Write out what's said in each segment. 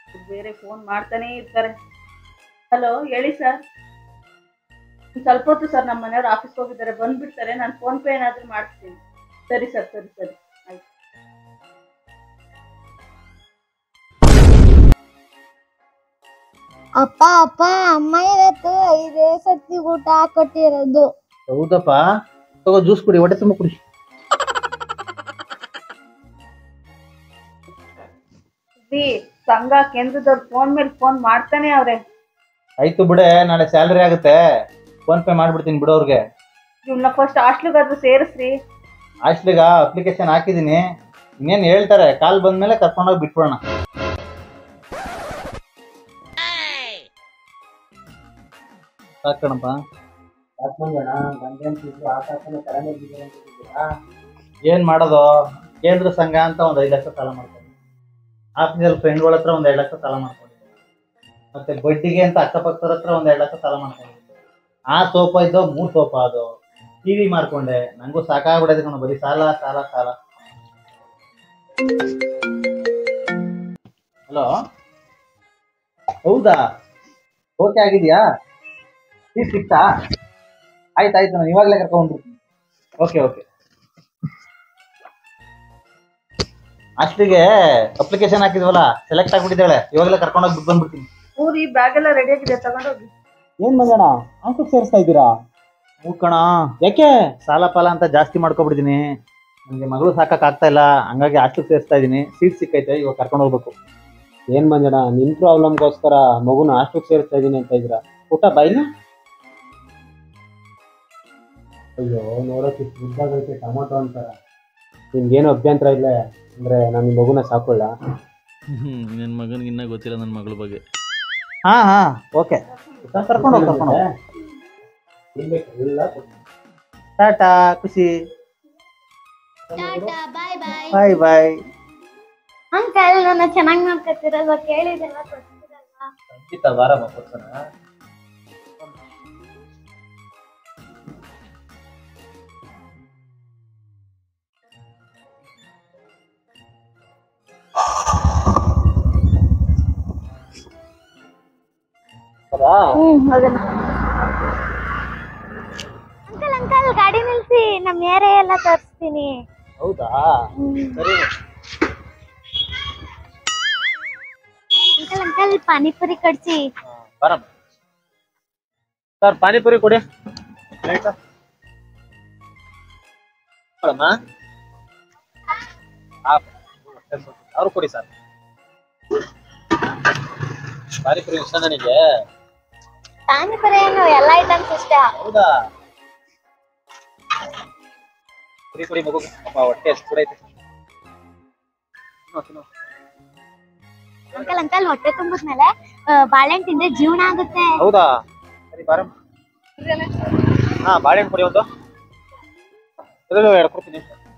ಬೇರೆ ಫೋನ್ ಮಾಡ್ತಾನೇ ಇರ್ತಾರೆ ಹಲೋ ಹೇಳಿ ಸರ್ ಸ್ವಲ್ಪ ಹೊತ್ತು ಸರ್ ನಮ್ಮ ಮನೆಯವ್ರು ಆಫೀಸ್ಗೆ ಹೋಗಿದ್ದಾರೆ ಬಂದ್ಬಿಡ್ತಾರೆ ನಾನು ಫೋನ್ ಪೇ ಏನಾದರೂ ಮಾಡ್ತೀನಿ ಸರಿ ಸರ್ ಸರಿ ಸರಿ ಆಯ್ತು ಅಪ್ಪ ಅಪ್ಪ ಅಮ್ಮ ಇವತ್ತು ಐದೇ ಸತಿ ಊಟ ಹಾಕೊಟ್ಟಿರೋದು ಹೌದಪ್ಪ ತಗೋ ಜ್ಯೂಸ್ ಕುಡಿ ಹೊಟ್ಟೆ ತುಂಬ ಕುಡಿ ರೀ ಸಂಘ ಕೇಂದ್ರದವ್ರು ಫೋನ್ ಮೇಲೆ ಫೋನ್ ಮಾಡ್ತಾನೆ ಅವ್ರೆ ಆಯ್ತು ಬಿಡೆ ನಾಳೆ ಸ್ಯಾಲ್ರಿ ಆಗುತ್ತೆ ಫೋನ್ ಪೇ ಮಾಡ್ಬಿಡ್ತೀನಿ ಬಿಡು ಅವ್ರಿಗೆ ಇವ್ನ ಫಸ್ಟ್ ಹಾಸ್ಟ್ಲಿಗಾದ್ರೂ ಸೇರಿಸ್ರಿ ಹಾಸ್ಟ್ಲಿಗ ಅಪ್ಲಿಕೇಶನ್ ಹಾಕಿದ್ದೀನಿ ಇನ್ನೇನು ಹೇಳ್ತಾರೆ ಕಾಲ್ ಬಂದ್ಮೇಲೆ ಕರ್ಕೊಂಡೋಗಿ ಬಿಟ್ಬಿಡೋಣ ಸಾಕಣಪ್ಪ ಏನ್ ಮಾಡೋದು ಕೇಂದ್ರ ಸಂಘ ಅಂತ ಒಂದ್ ಐದು ಲಕ್ಷ ಸಾಲ ಮಾಡ್ಕೊಂಡು ಆಫೀಸಲ್ಲಿ ಫ್ರೆಂಡ್ಗಳ ಹತ್ರ ಒಂದ್ ಎರಡು ಲಕ್ಷ ಸಾಲ ಮಾಡ್ಕೊಂಡಿದ್ದೆ ಮತ್ತೆ ಬಡ್ಡಿಗೆ ಅಂತ ಅಕ್ಕಪಕ್ಕದ ಹತ್ರ ಒಂದ್ ಎರಡು ಲಕ್ಷ ಸಾಲ ಮಾಡ್ಕೊಂಡಿದ್ದೆ ಆ ಸೋಫಾ ಇದ್ದೋ ಮೂರ್ ಸೋಫಾ ಅದು ಟಿವಿ ಮಾರ್ಕೊಂಡೆ ನಂಗೂ ಸಾಕಾಗ್ಬಿಡೋದು ಕಣ ಬರೀ ಸಾಲ ಸಾಲ ಸಾಲ ಹಲೋ ಹೌದಾ ಓಕೆ ಆಗಿದ್ಯಾ ಸೀಟ್ ಸಿಕ್ತಾ ಆಯ್ತು ಆಯ್ತು ನಾನು ಇವಾಗಲೇ ಕರ್ಕೊಂಡ್ಬಿಡ್ತೀನಿ ಓಕೆ ಓಕೆ ಅಷ್ಟಿಗೆ ಅಪ್ಲಿಕೇಶನ್ ಹಾಕಿದ್ವಲ್ಲ ಸೆಲೆಕ್ಟ್ ಆಗ್ಬಿಟ್ಟಿದ್ದಾಳೆ ಇವಾಗಲೇ ಕರ್ಕೊಂಡೋಗಿ ಬಿಟ್ಟು ಬಂದ್ಬಿಡ್ತೀನಿ ಊರಿ ಬ್ಯಾಗ್ ಎಲ್ಲ ರೆಡಿ ಆಗಿದೆ ತಗೊಂಡೋಗಿ ಏನ್ ಮಂಜಣ್ಣ ಆಟೋಕ್ ಸೇರಿಸ್ತಾ ಇದ್ದೀರಾ ಹ್ಞೂ ಕಣ ಯಾಕೆ ಸಾಲ ಪಾಲ ಅಂತ ಜಾಸ್ತಿ ಮಾಡ್ಕೊಬಿಟ್ಟಿದ್ದೀನಿ ನನಗೆ ಮಗಳು ಸಾಕಕ್ ಆಗ್ತಾ ಇಲ್ಲ ಹಂಗಾಗಿ ಹಾಸ್ಟೆಲ್ ಸೇರಿಸ್ತಾ ಇದ್ದೀನಿ ಸೀಟ್ ಸಿಕ್ಕೈತೆ ಇವಾಗ ಕರ್ಕೊಂಡು ಹೋಗ್ಬೇಕು ಏನ್ ಮಂಜಣ್ಣ ನಿನ್ ಪ್ರಾಬ್ಲಮ್ಗೋಸ್ಕರ ಮಗುನ ಆಟೋಕ್ ಸೇರಿಸ್ತಾ ಇದೀನಿ ಅಂತ ಇದ್ದೀರಾ ಊಟ ಬೈನ ಅಯ್ಯೋ ನೋಡೋಕೆ ಉದ್ದಾಗೈತೆ ಟೊಮೊಟೊ ಅಂತಾರ ನಿಮ್ಗೇನು ಅಭ್ಯಂತರ ಇಲ್ಲ ಅಂದ್ರೆ ನಾನು ಈ ಮಗುನ ಸಾಕೊಳ್ಳ ನನ್ನ ಮಗನಿಗೆ ಇನ್ನೂ ಗೊತ್ತಿಲ್ಲ ನನ್ನ ಮಗಳ ಬಗ್ಗೆ ಹಾ ಹಾ ಓಕೆ ಕರ್ಕೊಂಡು ಹೋಗಿ ಕರ್ಕೊಂಡು ಹೋಗಿ ಟಾಟಾ ಖುಷಿ ಬಾಯ್ ಬಾಯ್ ಬಾಯ್ ಬಾಯ್ ಅಂಕಲ್ ನನ್ನ ಚೆನ್ನಾಗಿ ನೋಡ್ಕೊತಿರಲ್ವಾ ಕೇಳಿದೆಲ್ಲ ಕೊಡ್ತಿರಲ್ವಾ ಖಂಡಿತ ಬಾರಮ್ಮ ಕೊಡ್ತಾನ ಹ್ಮ್ ಹೋಗೋಣ ಅಂಕಲ್ ಅಂಕಲ್ ಗಾಡಿ ನಿಲ್ಸಿ ನಮ್ ಏರಿಯಾ ಎಲ್ಲ ತೋರಿಸ್ತೀನಿ ಹೌದಾ ಸರಿ ಅಂಕಲ್ ಅಂಕಲ್ ಪಾನಿಪುರಿ ಕಡ್ಸಿ ಬರಮ್ಮ ಸರ್ ಪಾನಿಪುರಿ ಕೊಡಿ ಕೊಡಮ್ಮ ಅವ್ರು ಕೊಡಿ ಸರ್ ಪಾನಿಪುರಿ ಇಷ್ಟ ನನಗೆ ಪಾನಿಪುರಿ ಏನು ಎಲ್ಲ ಐಟಮ್ಸ್ ಇಷ್ಟ ಹೌದಾ ಕುಡಿ ಕುಡಿ ಮಗು ಅಪ್ಪ ಹೊಟ್ಟೆ ಎಷ್ಟು ಕುಡೈತೆ ಅಂಕಲ್ ಅಂಕಲ್ ಹೊಟ್ಟೆ ತುಂಬಿದ್ಮೇಲೆ ಬಾಳೆಹಣ್ಣು ತಿಂದ್ರೆ ಜೀವನ ಆಗುತ್ತೆ ಹೌದಾ ಸರಿ ಬಾರಮ್ಮ ಹಾ ಬಾಳೆಹಣ್ಣು ಕೊಡಿ ಒಂದು ಇದ್ರಲ್ಲಿ ಎರಡು ಕೊಡ್ತೀನಿ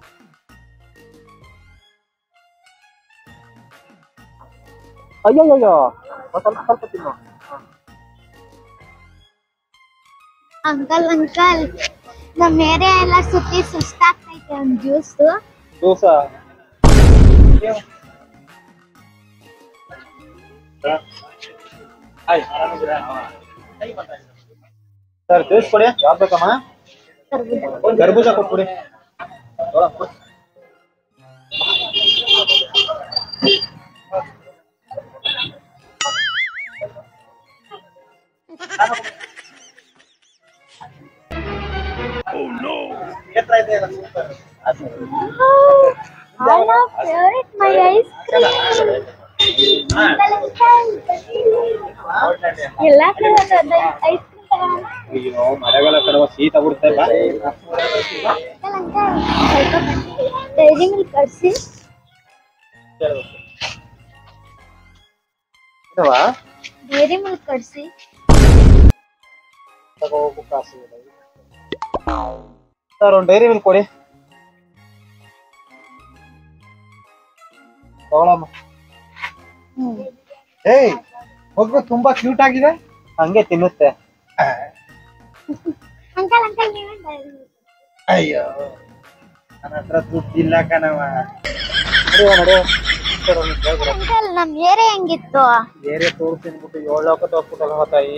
ಅಯ್ಯಯ್ಯೋ ಸ್ವಲ್ಪ ಸ್ವಲ್ಪ ತಿನ್ನು ಅಂಕಲ್ ಅಂಕಲ್ ನಮ್ ಏರಿಯಾ ಎಲ್ಲ ಸುತ್ತಿ ಸುಸ್ತಾಗ್ತೈತೆ ಒಂದ್ ಜ್ಯೂಸ್ ದೋಸ ಸರ್ ಜ್ಯೂಸ್ ಕೊಡಿ ಯಾವ್ದು ಬೇಕಮ್ಮ ಕರ್ಬೂಜ ಕೊಟ್ಬಿಡಿ ಫೇವರಿಟ್ ಮೈ ಐಸ್ ಕ್ರೀಮ್ ಎಲ್ಲ ತರದ ಐಸ್ ಕ್ರೀಮ್ ತಗೋಣ ಅಯ್ಯೋ ಮಳೆಗಾಲ ಕಡೆ ಶೀತ ಬಿಡುತ್ತೆ ಬಾ ಅಂಕಲ್ ಅಂಕಲ್ ಸ್ವಲ್ಪ ಡೈರಿ ಮಿಲ್ಕ್ ಕಟ್ಸಿ ಇದಾವಾ? ಡೈರಿ ಮಿಲ್ಕ್ ಕಟ್ಸಿ ತಗೋಬೇಕು ಕಾಸು ಇಲ್ಲ. ಸರ್ ಒಂದು ಡೈರಿ ಮಿಲ್ಕ್ ಕೊಡಿ ತಗೊಳಮ್ಮ ಏಯ್ ಮಗು ತುಂಬಾ ಕ್ಯೂಟ್ ಆಗಿದೆ ಹಂಗೆ ತಿನ್ನುತ್ತೆ ಅಂಕಲ್ ಅಂಕಲ್ ನೀವೇ ಡೈರಿ ಮಿಲ್ಕ್ ಅಯ್ಯೋ ನನ್ನ ಹತ್ರ ದುಡ್ಡು ಇಲ್ಲ ಕಣವ ನಡೆಯುವ ನಡೆಯುವ ನಮಸ್ಕಾರ ಕೇಳ್ಬಿಡ ಅಂಕಲ್ ನಮ್ ಏರಿಯಾ ಹೆಂಗಿತ್ತು ಬೇರೆ ತೋರು ತಿನ್ಬಿಟ್ಟು ಏಳು ಲೋಕ ಹೋಗ್ಬಿಟ್ಟಲ್ಲ ತಾಯಿ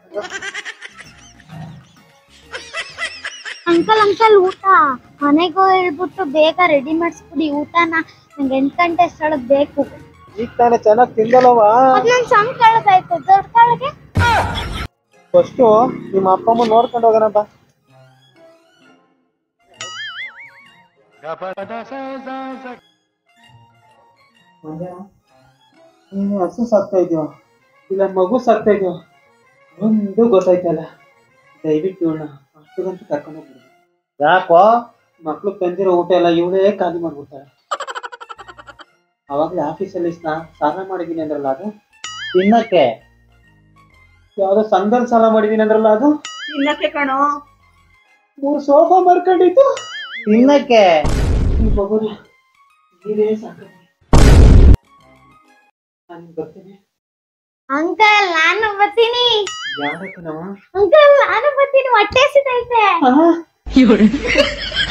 ಅಂಕಲ್ ಅಂಕಲ್ ಊಟ ಮನೆಗೂ ಹೇಳ್ಬಿಟ್ಟು ಬೇಗ ರೆಡಿ ಮಾಡಿಸ್ಬಿಡಿ ಊಟನ ನಂಗೆ ಎಂಟು ಗಂಟೆ ಅಷ್ಟೊಳಗ್ ಬೇಕು ಈಗ ತಾನೇ ಚೆನ್ನಾಗಿ ತಿಂದಲ್ಲವಾ ಮತ್ ನನ್ ಸಣ್ಣ ಕಳ್ದಾಯ್ತು ದೊಡ್ಡ ಕಾಳಿಗೆ ಫಸ್ಟು ನಿಮ್ಮ ಅಪ್ಪ ಅಮ್ಮ ನೋಡ್ಕೊಂಡು ಹೋಗೋಣ ಬಾ ನೀನು ಹಸು ಸಾಕ್ತಾ ಇದೀವ ಇಲ್ಲ ಮಗು ಸಾಕ್ತಾ ಇದೀವ ಒಂದು ಗೊತ್ತಾಯ್ತಲ್ಲ ದಯವಿಟ್ಟು ಇವಳನ್ನ ಅಷ್ಟಕ್ಕಂತೂ ಕರ್ಕೊಂಡು ಹೋಗ್ಬಿಡು ಯಾಕೋ ಮಕ್ಳು ತಂದಿರೋ ಊಟ ಎಲ್ಲ ಇವಳೇ ಖಾಲಿ ಮಾಡ್ಬಿಡ್ತಾರೆ ಅವಾಗಲೇ ಆಫೀಸಲ್ಲಿ ಸ್ನಾ ಸ್ನಾನ ಮಾಡಿದೀನಿ ಅಂದ್ರಲ್ಲ ಅದು ತಿನ್ನಕ್ಕೆ ಯಾವ್ದೋ ಸಂಘದಲ್ಲಿ ಸಾಲ ಮಾಡಿದೀನಿ ಅಂದ್ರಲ್ಲ ಅದು ತಿನ್ನಕ್ಕೆ ಕಣೋ ಮೂರು ಸೋಫಾ ಮಾರ್ಕೊಂಡಿತ್ತು ತಿನ್ನಕ್ಕೆ ಈ ಮಗುನ ನೀವೇ ಸಾಕು ನಾನು ಬರ್ತೀನಿ ಅಂಕಲ್ ನಾನು ಬರ್ತೀನಿ ಯಾರಕ್ಕೆ ನಾವು ಅಂಕಲ್ ನಾನು ಬರ್ತೀನಿ ಹೊಟ್ಟೆ ಸಿದೈತೆ ಆ?